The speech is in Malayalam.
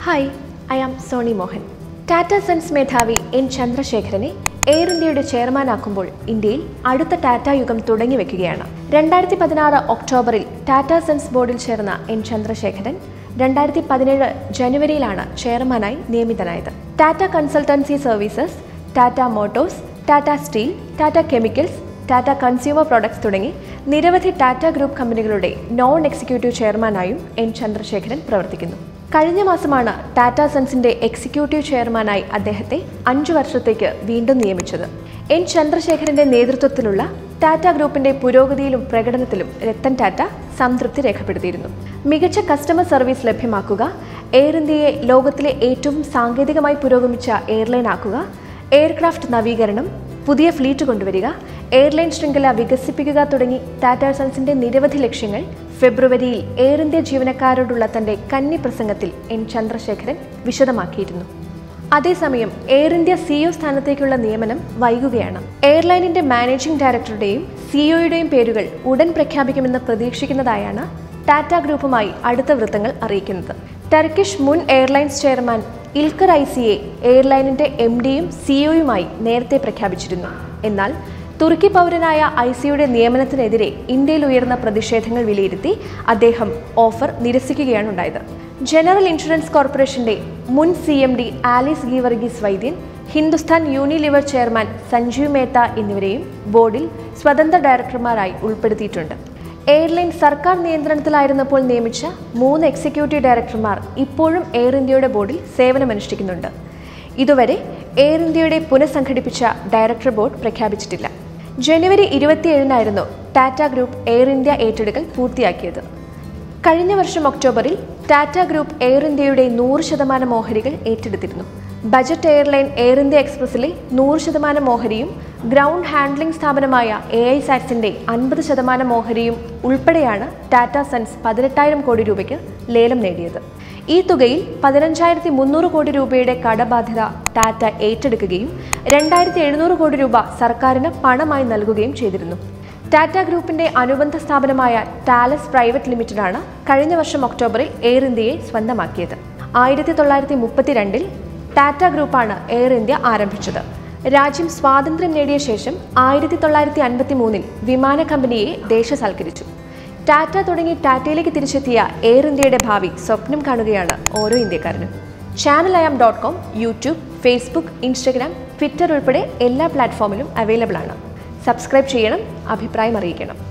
hi I am Soni Mohan Tata Sons മേധാവി എൻ ചന്ദ്രശേഖരനെ എയർ ഇന്ത്യയുടെ ചെയർമാനാക്കുമ്പോൾ ഇന്ത്യയിൽ അടുത്ത ടാറ്റ യുഗം തുടങ്ങി വെക്കുകയാണ് രണ്ടായിരത്തി പതിനാറ് ഒക്ടോബറിൽ ടാറ്റ സൺസ് ബോർഡിൽ ചേർന്ന എൻ ചന്ദ്രശേഖരൻ രണ്ടായിരത്തി പതിനേഴ് ജനുവരിയിലാണ് ചെയർമാനായി നിയമിതനായത് Tata Consultancy Services Tata Motors Tata Steel Tata Chemicals Tata Consumer Products തുടങ്ങി നിരവധി ടാറ്റ ഗ്രൂപ്പ് കമ്പനികളുടെ നോൺ എക്സിക്യൂട്ടീവ് ചെയർമാനായും എൻ ചന്ദ്രശേഖരൻ പ്രവർത്തിക്കുന്നു കഴിഞ്ഞ മാസമാണ് ടാറ്റ സൺസിന്റെ എക്സിക്യൂട്ടീവ് ചെയർമാനായി അദ്ദേഹത്തെ അഞ്ചു വർഷത്തേക്ക് വീണ്ടും നിയമിച്ചത് എൻ ചന്ദ്രശേഖരന്റെ നേതൃത്വത്തിലുള്ള ടാറ്റ ഗ്രൂപ്പിന്റെ പുരോഗതിയിലും പ്രകടനത്തിലും രത്തൻ ടാറ്റ സംതൃപ്തി രേഖപ്പെടുത്തിയിരുന്നു മികച്ച കസ്റ്റമർ സർവീസ് ലഭ്യമാക്കുക എയർ ഇന്ത്യയെ ലോകത്തിലെ ഏറ്റവും സാങ്കേതികമായി പുരോഗമിച്ച എയർലൈൻ ആക്കുക എയർക്രാഫ്റ്റ് നവീകരണം പുതിയ ഫ്ലീറ്റ് കൊണ്ടുവരിക എയർലൈൻ ശൃംഖല വികസിപ്പിക്കുക തുടങ്ങി ടാറ്റ സൺസിന്റെ നിരവധി ലക്ഷ്യങ്ങൾ ഫെബ്രുവരിയിൽ എയർ ഇന്ത്യ ജീവനക്കാരോടുള്ള തന്റെ കന്നി പ്രസംഗത്തിൽ എൻ ചന്ദ്രശേഖരൻ വിശദമാക്കിയിരുന്നു അതേസമയം എയർ ഇന്ത്യ സിഇഒ സ്ഥാനത്തേക്കുള്ള നിയമനം വൈകുകയാണ് എയർലൈനിന്റെ മാനേജിംഗ് ഡയറക്ടറുടെയും സിഇഒയുടെയും പേരുകൾ ഉടൻ പ്രഖ്യാപിക്കുമെന്ന് പ്രതീക്ഷിക്കുന്നതായാണ് ടാറ്റ ഗ്രൂപ്പുമായി അടുത്ത വൃത്തങ്ങൾ അറിയിക്കുന്നത് ടർക്കിഷ് മുൻ എയർലൈൻസ് ചെയർമാൻ ഇൽക്കർ ഐസിയെ എയർലൈനിന്റെ എം ഡിയും സിഇഒയുമായി നേരത്തെ പ്രഖ്യാപിച്ചിരുന്നു എന്നാൽ തുർക്കി പൗരനായ ഐസിയുടെ നിയമനത്തിനെതിരെ ഇന്ത്യയിൽ ഉയർന്ന പ്രതിഷേധങ്ങൾ വിലയിരുത്തി അദ്ദേഹം ഓഫർ നിരസിക്കുകയാണ് ഉണ്ടായത് ജനറൽ ഇൻഷുറൻസ് കോർപ്പറേഷന്റെ മുൻ C M D Alice Geevarghese Vaidyan Hindustan Unilever chairman Sanjiv Mehta എന്നിവരെയും ബോർഡിൽ സ്വതന്ത്ര ഡയറക്ടർമാരായി ഉൾപ്പെടുത്തിയിട്ടുണ്ട് എയർലൈൻ സർക്കാർ നിയന്ത്രണത്തിലായിരുന്നപ്പോൾ നിയമിച്ച മൂന്ന് എക്സിക്യൂട്ടീവ് ഡയറക്ടർമാർ ഇപ്പോഴും എയർ ഇന്ത്യയുടെ ബോർഡിൽ സേവനമനുഷ്ഠിക്കുന്നുണ്ട് ഇതുവരെ എയർ ഇന്ത്യയുടെ പുനഃസംഘടിപ്പിച്ച ഡയറക്ടർ ബോർഡ് പ്രഖ്യാപിച്ചിട്ടില്ല ജനുവരി ഇരുപത്തിയേഴിനായിരുന്നു ടാറ്റ ഗ്രൂപ്പ് എയർ ഇന്ത്യ ഏറ്റെടുക്കൽ പൂർത്തിയാക്കിയത് കഴിഞ്ഞ വർഷം ഒക്ടോബറിൽ ടാറ്റ ഗ്രൂപ്പ് എയർ ഇന്ത്യയുടെ നൂറ് ശതമാനം ഓഹരികൾ ഏറ്റെടുത്തിരുന്നു ബജറ്റ് എയർലൈൻ എയർ ഇന്ത്യ എക്സ്പ്രസിലെ നൂറ് ശതമാനം ഓഹരിയും ഗ്രൗണ്ട് ഹാൻഡ്ലിംഗ് സ്ഥാപനമായ എ ഐ സാറ്റ്സിന്റെ അൻപത് ശതമാനം ഓഹരിയും ഉൾപ്പെടെയാണ് ടാറ്റ സൺസ് പതിനെട്ടായിരം കോടി രൂപയ്ക്ക് ലേലം നേടിയത് ഈ തുകയിൽ പതിനഞ്ചായിരത്തി മുന്നൂറ് കോടി രൂപയുടെ കടബാധ്യത ടാറ്റ ഏറ്റെടുക്കുകയും രണ്ടായിരത്തി എഴുന്നൂറ് കോടി രൂപ സർക്കാരിന് പണമായി നൽകുകയും ചെയ്തിരുന്നു ടാറ്റ ഗ്രൂപ്പിന്റെ അനുബന്ധ സ്ഥാപനമായ ടാലസ് പ്രൈവറ്റ് ലിമിറ്റഡാണ് കഴിഞ്ഞ വർഷം ഒക്ടോബറിൽ എയർ ഇന്ത്യയെ സ്വന്തമാക്കിയത് ആയിരത്തി തൊള്ളായിരത്തി മുപ്പത്തിരണ്ടിൽ ടാറ്റ ഗ്രൂപ്പാണ് എയർ ഇന്ത്യ ആരംഭിച്ചത് രാജ്യം സ്വാതന്ത്ര്യം നേടിയ ശേഷം ആയിരത്തി തൊള്ളായിരത്തി അൻപത്തി മൂന്നിൽ വിമാന കമ്പനിയെ ദേശസൽക്കരിച്ചു ടാറ്റ തുടങ്ങി ടാറ്റയിലേക്ക് തിരിച്ചെത്തിയ എയർ ഇന്ത്യയുടെ ഭാവി സ്വപ്നം കാണുകയാണ് ഓരോ ഇന്ത്യക്കാരനും channel I am dot com YouTube Facebook Instagram Twitter ഉൾപ്പെടെ എല്ലാ പ്ലാറ്റ്ഫോമിലും അവൈലബിൾ ആണ് സബ്സ്ക്രൈബ് ചെയ്യണം അഭിപ്രായം അറിയിക്കണം